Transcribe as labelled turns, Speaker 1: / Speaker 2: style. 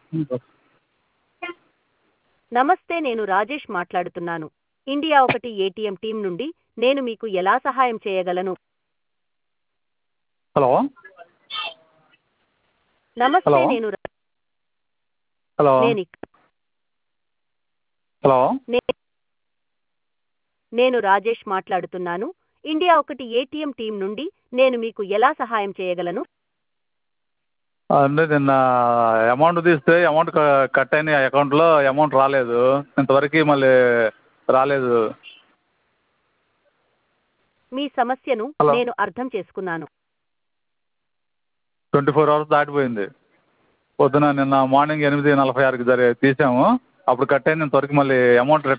Speaker 1: నమస్తే నేను రాజేష్ మాట్లాడుతున్నాను ఇండియా ఒకటి ఏటీఎం టీం నుండి నేను మీకు ఎలా సహాయం చేయగలను
Speaker 2: హలో
Speaker 1: నమస్తే
Speaker 2: హలో.
Speaker 1: నేను రా-
Speaker 2: హలో
Speaker 1: నేను ఇక్-
Speaker 2: హలో
Speaker 1: నే- నేను రాజేష్ మాట్లాడుతున్నాను ఇండియా ఒకటి ఏటీఎం టీం నుండి నేను మీకు ఎలా సహాయం చేయగలను
Speaker 2: అంటే నిన్న అమౌంట్ తీస్తే అమౌంట్ క- కట్ అయిన అకౌంట్లో అమౌంట్ రాలేదు ఇంతవరకు మళ్ళీ రాలేదు
Speaker 1: మీ సమస్యను
Speaker 2: హలో.
Speaker 1: నేను అర్థం చేసుకున్నాను
Speaker 2: ట్వంటీ ఫోర్ అవర్స్ దాటిపోయింది పొద్దున నిన్న మార్నింగ్ ఎనిమిది నలభై ఆరుకి జరి తీసాము అప్పుడు కట్ అయింది ఇంతవరకు మళ్ళీ అమౌంట్